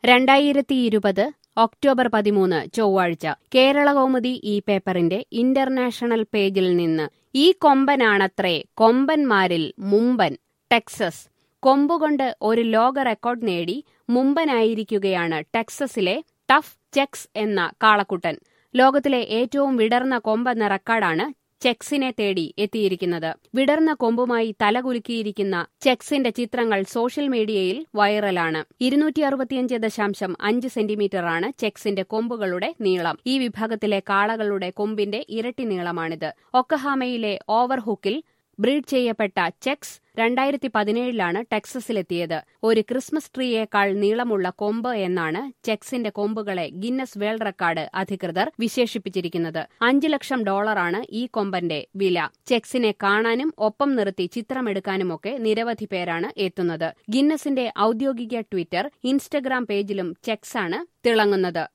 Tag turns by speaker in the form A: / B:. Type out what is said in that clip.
A: രണ്ടായിരത്തി ഇരുപത് ഒക്ടോബർ പതിമൂന്ന് ചൊവ്വാഴ്ച കേരളകൗമുദി ഈ പേപ്പറിന്റെ ഇന്റർനാഷണൽ പേജിൽ നിന്ന് ഈ കൊമ്പനാണത്രേ കൊമ്പന്മാരിൽ മുമ്പൻ ടെക്സസ് കൊമ്പുകൊണ്ട് ഒരു ലോക റെക്കോർഡ് നേടി മുമ്പനായിരിക്കുകയാണ് ടെക്സസിലെ ടഫ് ചെക്സ് എന്ന കാളക്കുട്ടൻ ലോകത്തിലെ ഏറ്റവും വിടർന്ന കൊമ്പെന്ന റെക്കോർഡാണ് ചെക്സിനെ തേടി എത്തിയിരിക്കുന്നത് വിടർന്ന കൊമ്പുമായി തലകുലുക്കിയിരിക്കുന്ന ചെക്സിന്റെ ചിത്രങ്ങൾ സോഷ്യൽ മീഡിയയിൽ വൈറലാണ് ഇരുന്നൂറ്റി അറുപത്തിയഞ്ച് ദശാംശം അഞ്ച് സെന്റിമീറ്ററാണ് ചെക്സിന്റെ കൊമ്പുകളുടെ നീളം ഈ വിഭാഗത്തിലെ കാളകളുടെ കൊമ്പിന്റെ ഇരട്ടി നീളമാണിത് ഒക്കഹാമയിലെ ഓവർഹുക്കിൽ ബ്രീഡ് ചെയ്യപ്പെട്ട ചെക്സ് രണ്ടായിരത്തി പതിനേഴിലാണ് ടെക്സസിലെത്തിയത് ഒരു ക്രിസ്മസ് ട്രീയേക്കാൾ നീളമുള്ള കൊമ്പ് എന്നാണ് ചെക്സിന്റെ കൊമ്പുകളെ ഗിന്നസ് വേൾഡ് റെക്കോർഡ് അധികൃതർ വിശേഷിപ്പിച്ചിരിക്കുന്നത് അഞ്ചു ലക്ഷം ഡോളറാണ് ഈ കൊമ്പന്റെ വില ചെക്സിനെ കാണാനും ഒപ്പം നിർത്തി ചിത്രമെടുക്കാനുമൊക്കെ നിരവധി പേരാണ് എത്തുന്നത് ഗിന്നസിന്റെ ഔദ്യോഗിക ട്വിറ്റർ ഇൻസ്റ്റഗ്രാം പേജിലും ചെക്സാണ് തിളങ്ങുന്നത്